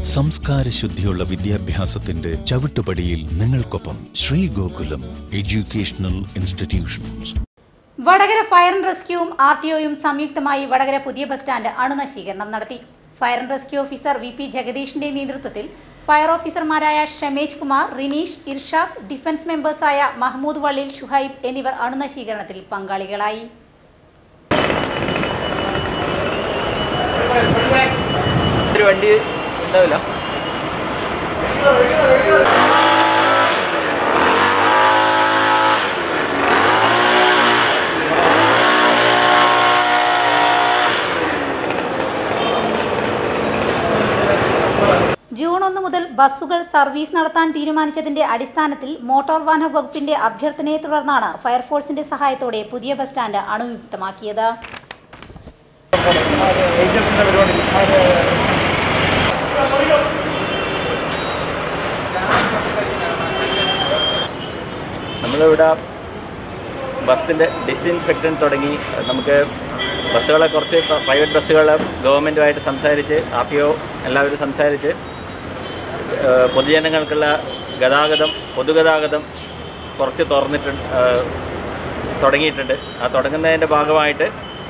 സംസ്കാര ശുദ്ധിയുള്ള വിദ്യാഭ്യാസത്തിന്റെ ചവിട്ടുപടിയിൽ നിങ്ങൾക്കൊപ്പം Shri Gokulam educational institutions Vadakara fire and റെസ്ക്യൂവും ആർ ടി ഒയും സംയുക്തമായി വടകര പുതിയ ബസ് സ്റ്റാൻഡ് അണുനശീകരണം നടത്തി fire and rescue officer V P ജഗദീഷിന്റെ നേതൃത്വത്തിൽ ഫയർ ഓഫീസർമാരായ ഷമേജ് കുമാർ റിനീഷ് ഇർഷാദ് ഡിഫൻസ് മെമ്പേഴ്സായ മഹ്മൂദ് വള്ളിൽ ഷുഹൈബ് എന്നിവർ അണുനശീകരണത്തിൽ പങ്കാളികളായി ഒരു വണ്ടി ഉണ്ടാവില്ല ജൂൺ ഒന്ന് മുതൽ ബസ്സുകൾ സർവീസ് നടത്താൻ തീരുമാനിച്ചതിന്റെ അടിസ്ഥാനത്തിൽ മോട്ടോർ വാഹന വകുപ്പിന്റെ അഭ്യർത്ഥനയെ തുടർന്നാണ് ഫയർഫോഴ്സിന്റെ സഹായത്തോടെ പുതിയ ബസ് സ്റ്റാൻഡ് അണുവിമുക്തമാക്കിയത് നമ്മളിവിടെ ബസ്സിൻ്റെ ഡിസിൻഫെക്റ്റൻ തുടങ്ങി നമുക്ക് ബസ്സുകളെ കുറച്ച് പ്രൈവറ്റ് ബസ്സുകൾ ഗവൺമെൻറ്റുമായിട്ട് സംസാരിച്ച് ആർ ടി ഒ എല്ലാവരും സംസാരിച്ച് ഏഹ് പൊതുജനങ്ങൾക്കുള്ള ഗതാഗതം പൊതുഗതാഗതം കുറച്ച് തുറന്നിട്ടുണ്ട് ഏഹ് തുടങ്ങിയിട്ടുണ്ട് ആ തുടങ്ങുന്നതിൻ്റെ ഭാഗമായിട്ട്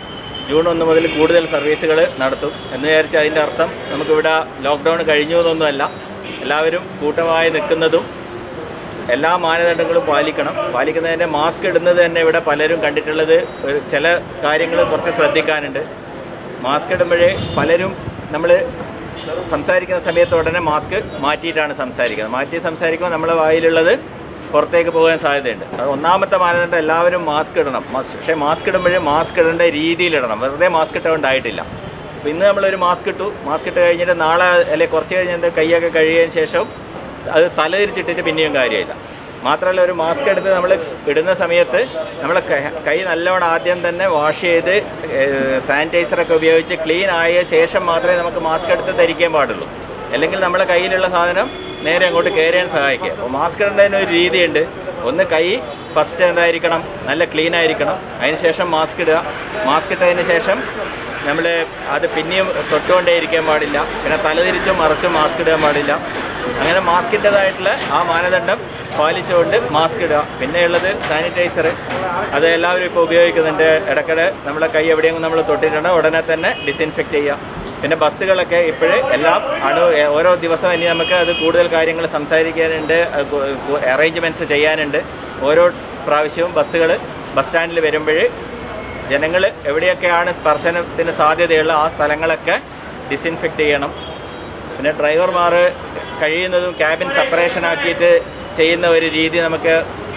ജൂൺ ഒന്ന് മുതൽ കൂടുതൽ സർവീസുകൾ നടത്തും എന്ന് വിചാരിച്ച് അതിൻ്റെ അർത്ഥം നമുക്കിവിടെ ലോക്ക്ഡൗൺ കഴിഞ്ഞു എന്നൊന്നുമല്ല എല്ലാവരും കൂട്ടമായി നിൽക്കുന്നതും എല്ലാ മാനദണ്ഡങ്ങളും പാലിക്കണം പാലിക്കുന്നതിൻ്റെ മാസ്ക് ഇടുന്നത് തന്നെ ഇവിടെ പലരും കണ്ടിട്ടുള്ളത് ഒരു ചില കാര്യങ്ങൾ കുറച്ച് ശ്രദ്ധിക്കാനുണ്ട് മാസ്ക് ഇടുമ്പോഴേ പലരും നമ്മൾ സംസാരിക്കുന്ന സമയത്ത് ഉടനെ മാസ്ക് മാറ്റിയിട്ടാണ് സംസാരിക്കുന്നത് മാറ്റി സംസാരിക്കുമ്പോൾ നമ്മളെ വായിലുള്ളത് പുറത്തേക്ക് പോകാൻ സാധ്യതയുണ്ട് അത് ഒന്നാമത്തെ മാനദണ്ഡം എല്ലാവരും മാസ്ക് ഇടണം മാസ്- പക്ഷേ മാസ്ക് ഇടുമ്പോഴേ മാസ്ക് ഇടേണ്ട രീതിയിൽ ഇടണം വെറുതെ മാസ്ക് ഇട്ടുകൊണ്ടായിട്ടില്ല അപ്പോൾ ഇന്ന് നമ്മളൊരു മാസ്ക് ഇട്ടു മാസ്ക് ഇട്ട് കഴിഞ്ഞിട്ട് നാളെ അല്ലെങ്കിൽ കുറച്ച് കഴിഞ്ഞ് എന്താ കൈയൊക്കെ കഴുകിയതിന് ശേഷം അത് തലതിരിച്ചിട്ടിട്ട് പിന്നെയും കാര്യമില്ല മാത്രമല്ല ഒരു മാസ്ക് എടുത്ത് നമ്മൾ ഇടുന്ന സമയത്ത് നമ്മൾ കൈ നല്ലവണ്ണം ആദ്യം തന്നെ വാഷ് ചെയ്ത് സാനിറ്റൈസറൊക്കെ ഉപയോഗിച്ച് ക്ലീൻ ആയ ശേഷം മാത്രമേ നമുക്ക് മാസ്ക് എടുത്ത് ധരിക്കാൻ പാടുള്ളൂ അല്ലെങ്കിൽ നമ്മുടെ കയ്യിലുള്ള സാധനം നേരെ അങ്ങോട്ട് കയറാൻ സഹായിക്കുക അപ്പോൾ മാസ്ക് ഇടേണ്ടതിന് ഒരു രീതിയുണ്ട് ഒന്ന് കൈ ഫസ്റ്റ് എന്തായിരിക്കണം നല്ല ക്ലീൻ ആയിരിക്കണം അതിന് ശേഷം മാസ്ക് ഇടുക മാസ്ക് ഇട്ടതിന് ശേഷം നമ്മൾ അത് പിന്നെയും തൊട്ടുകൊണ്ടേ ഇരിക്കാൻ പാടില്ല പിന്നെ തലതിരിച്ചും മറച്ചും മാസ്ക് ഇടാൻ പാടില്ല അങ്ങനെ മാസ്കിൻ്റെതായിട്ടുള്ള ആ മാനദണ്ഡം പാലിച്ചുകൊണ്ട് മാസ്ക് ഇടുക പിന്നെയുള്ളത് സാനിറ്റൈസർ അത് എല്ലാവരും ഇപ്പോൾ ഉപയോഗിക്കുന്നുണ്ട് ഇടയ്ക്കിടെ നമ്മളെ കൈ എവിടെയെങ്കിലും നമ്മൾ തൊട്ടിട്ടുണ്ട് ഉടനെ തന്നെ ഡിസിൻഫെക്റ്റ് ചെയ്യുക പിന്നെ ബസ്സുകളൊക്കെ ഇപ്പോഴേ എല്ലാം അണു എ- ഓരോ ദിവസവും ഇനി നമുക്ക് അത് കൂടുതൽ കാര്യങ്ങൾ സംസാരിക്കാനുണ്ട് അറേഞ്ച്മെൻറ്റ്സ് ചെയ്യാനുണ്ട് ഓരോ പ്രാവശ്യവും ബസ്സുകൾ ബസ് സ്റ്റാൻഡിൽ വരുമ്പോൾ ജനങ്ങൾ എവിടെയൊക്കെയാണ് സ്പർശനത്തിന് സാധ്യതയുള്ള ആ സ്ഥലങ്ങളൊക്കെ ഡിസിൻഫെക്റ്റ് ചെയ്യണം പിന്നെ ഡ്രൈവർമാർ കഴിയുന്നതും ക്യാബിൻ സെപ്പറേഷൻ ആക്കിയിട്ട് ചെയ്യുന്ന ഒരു രീതി നമുക്ക്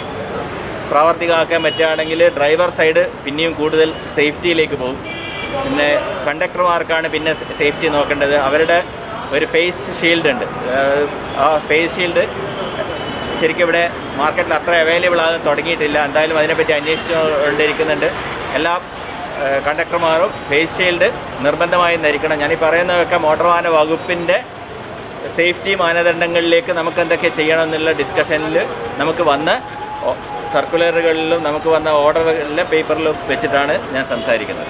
പ്രാവർത്തികമാക്കാൻ പറ്റുകയാണെങ്കിൽ ഡ്രൈവർ സൈഡ് പിന്നെയും കൂടുതൽ സേഫ്റ്റിയിലേക്ക് പോകും പിന്നെ കണ്ടക്ടർമാർക്കാണ് പിന്നെ സേഫ്റ്റി നോക്കേണ്ടത് അവരുടെ ഒരു ഫേസ് ഷീൽഡ് ഉണ്ട് അതായത് ആ ഫേസ് ഷീൽഡ് ശരിക്കും ഇവിടെ മാർക്കറ്റിൽ അത്ര അവൈലബിൾ ആകാൻ തുടങ്ങിയിട്ടില്ല എന്തായാലും അതിനെപ്പറ്റി അന്വേഷിച്ചുകൊണ്ടിരിക്കുന്നുണ്ട് എല്ലാ ഏഹ്, കണ്ടക്ടർമാരും ഫേസ് ഷീൽഡ് നിർബന്ധമായും ധരിക്കണം ഞാനീ പറയുന്നതൊക്കെ മോട്ടോർ വാഹന വകുപ്പിൻ്റെ സേഫ്റ്റി മാനദണ്ഡങ്ങളിലേക്ക് നമുക്ക് എന്തൊക്കെ ചെയ്യണം എന്നുള്ള ഡിസ്കഷനിൽ നമുക്ക് വന്ന ഓ- സർക്കുലറുകളിലും നമുക്ക് വന്ന ഓർഡറുകളിലെ പേപ്പറിലും വെച്ചിട്ടാണ് ഞാൻ സംസാരിക്കുന്നത്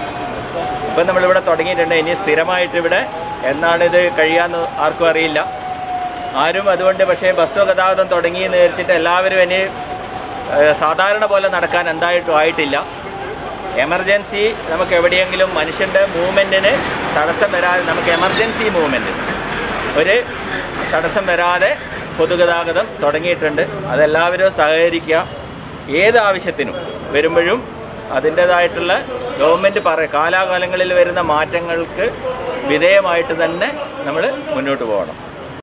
ഇപ്പം നമ്മളിവിടെ തുടങ്ങിയിട്ടുണ്ട് ഇനി സ്ഥിരമായിട്ട് ഇവിടെ എന്നാണ് ഇത് കഴിയാന്ന് ആർക്കും അറിയില്ല ആരും അതുകൊണ്ട് പക്ഷേ ബസ് ഗതാഗതം തുടങ്ങി എന്ന് വിചാരിച്ചിട്ട് എല്ലാവരും ഇനി ഏഹ്, സാധാരണ പോലെ നടക്കാൻ എന്തായിട്ടും ആയിട്ടില്ല എമർജൻസി നമുക്ക് എവിടെയെങ്കിലും മനുഷ്യൻ്റെ മൂവ്മെൻറ്റിന് തടസ്സം വരാതെ നമുക്ക് എമർജൻസി മൂവ്മെൻറ്റ് ഒരു തടസ്സം വരാതെ പൊതുഗതാഗതം തുടങ്ങിയിട്ടുണ്ട് അതെല്ലാവരും സഹകരിക്കുക ഏത് ആവശ്യത്തിനും വരുമ്പോഴും അതിൻ്റേതായിട്ടുള്ള ഗവൺമെൻറ് പറ കാലാകാലങ്ങളിൽ വരുന്ന മാറ്റങ്ങൾക്ക് വിധേയമായിട്ട് തന്നെ നമ്മൾ മുന്നോട്ട് പോകണം